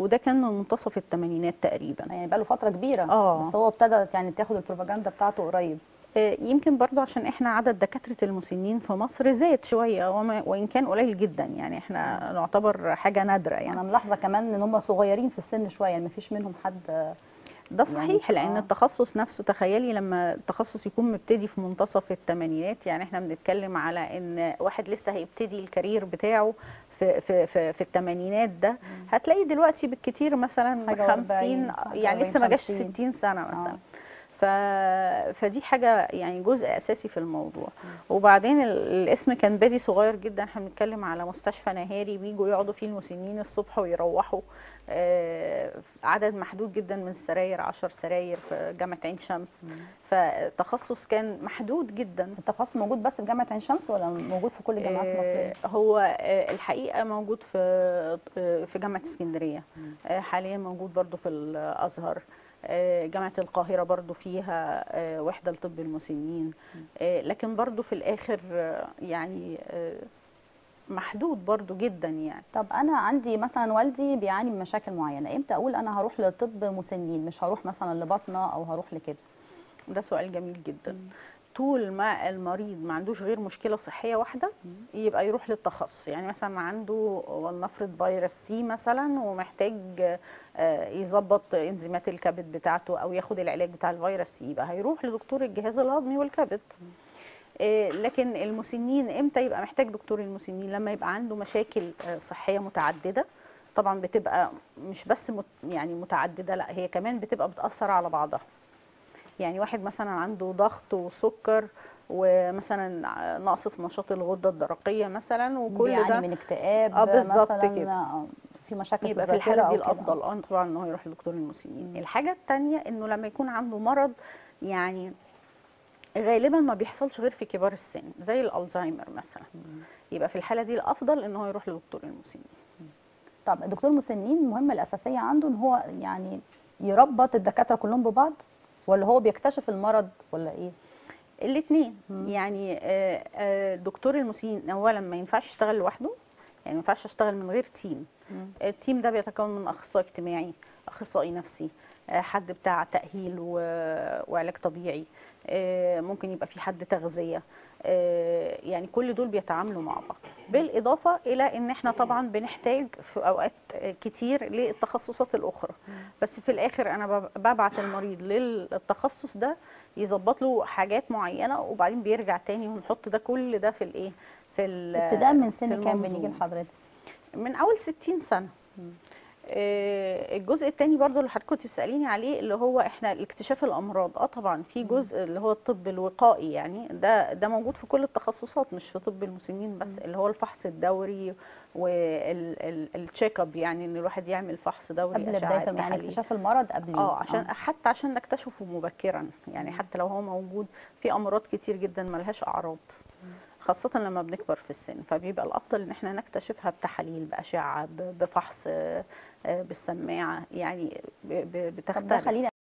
وده كان من منتصف الثمانينات تقريبا يعني بقاله فتره كبيره آه. بس هو ابتدى يعني تاخد البروباجندا بتاعته قريب آه، يمكن برضو عشان احنا عدد دكاترة المسنين في مصر زاد شوية وما- وإن كان قليل جدا يعني احنا نعتبر حاجة نادرة انا يعني ملاحظه كمان ان هم صغيرين في السن شويه يعني مفيش منهم حد ده صحيح يعني لأن آه. التخصص نفسه تخيلي لما التخصص يكون مبتدي في منتصف الثمانينات يعني احنا بنتكلم على إن واحد لسه هيبتدي الكارير بتاعه في في في, في الثمانينات ده هتلاقي دلوقتي بالكتير مثلا حاجة 50 وأربعين، حاجة يعني لسه ما جاش 40 60 سنة مثلا آه. ف... فدي حاجة يعني جزء أساسي في الموضوع وبعدين ال- الاسم كان بادي صغير جدا احنا بنتكلم على مستشفى نهاري بيجوا يقعدوا فيه المسنين الصبح ويروحوا آه، عدد محدود جدا من السراير 10 سراير في جامعة عين شمس فالتخصص كان محدود جدا التخصص موجود بس في جامعه عين شمس ولا موجود في كل الجامعات المصريه آه، هو آه، الحقيقه موجود في آه، في جامعه اسكندريه آه، حاليا موجود برضو في الازهر آه، جامعه القاهره برضو فيها آه، وحده لطب المسنين آه، لكن برضو في الاخر آه، يعني آه، محدود برضو جدا يعني طب انا عندي مثلا والدي بيعاني من مشاكل معينه امتى اقول انا هروح لطب مسنين مش هروح مثلا لبطنه او هروح لكده ده سؤال جميل جدا طول ما المريض ما عندوش غير مشكله صحيه واحده يبقى يروح للتخصص يعني مثلا عنده ولنفرض فيروس سي مثلا ومحتاج آه، يظبط انزيمات الكبد بتاعته او ياخد العلاج بتاع الفيروس سي يبقى هيروح لدكتور الجهاز الهضمي والكبد آه، لكن المسنين امتى يبقى محتاج دكتور المسنين لما يبقى عنده مشاكل آه، صحيه متعدده طبعا بتبقى مش بس مت يعني متعدده لا هي كمان بتبقى بتاثر على بعضها يعني واحد مثلا عنده ضغط وسكر ومثلا نقص في نشاط الغده الدرقيه مثلا وكل بيعاني ده من اكتئاب آه، بالظبط مثلا كده. آه، في مشاكل يبقى في في الذاكره الحاله دي أو كده. الافضل اه طبعا ان هو يروح لدكتور المسنين الحاجه الثانيه انه لما يكون عنده مرض يعني غالبا ما بيحصلش غير في كبار السن زي الالزهايمر مثلا يبقى في الحاله دي الافضل ان هو يروح لدكتور المسنين طب الدكتور المسنين المهمه الاساسيه عنده ان هو يعني يربط الدكاتره كلهم ببعض ولا هو بيكتشف المرض ولا ايه الاثنين يعني آه، آه، دكتور المسنين اولا ما ينفعش يشتغل لوحده يعني ما ينفعش اشتغل من غير تيم التيم ده بيتكون من اخصائي اجتماعي اخصائي نفسي آه، حد بتاع تاهيل و- وعلاج طبيعي آه، ممكن يبقى في حد تغذيه آه، يعني كل دول بيتعاملوا مع بعض بالاضافه الى ان احنا طبعا بنحتاج في اوقات آه، كتير للتخصصات الاخرى بس في الاخر انا بب- ببعت المريض للتخصص ده يظبط له حاجات معينه وبعدين بيرجع تاني ونحط ده كل ده في الايه في ال- ابتداء من في سن كام بنيجي المنظومة. لحضرتك من اول 60 سنه آه، الجزء الثاني برضو اللي حضرتك كنت بتساليني عليه اللي هو احنا اكتشاف الامراض اه طبعا في جزء اللي هو الطب الوقائي يعني ده ده موجود في كل التخصصات مش في طب المسنين بس اللي هو الفحص الدوري والتشيك اب يعني ان الواحد يعمل فحص دوري قبل اشعاعات بدايه يعني تحاليل. اكتشاف المرض قبل اه عشان حتى عشان نكتشفه مبكرا يعني حتى لو هو موجود في امراض كتير جدا ملهاش اعراض خاصة لما بنكبر في السن فبيبقى الأفضل إن احنا نكتشفها بتحاليل بأشعة ب- بفحص آه، آه، بالسماعة يعني ب- ب- طب ده بتختلف خلينا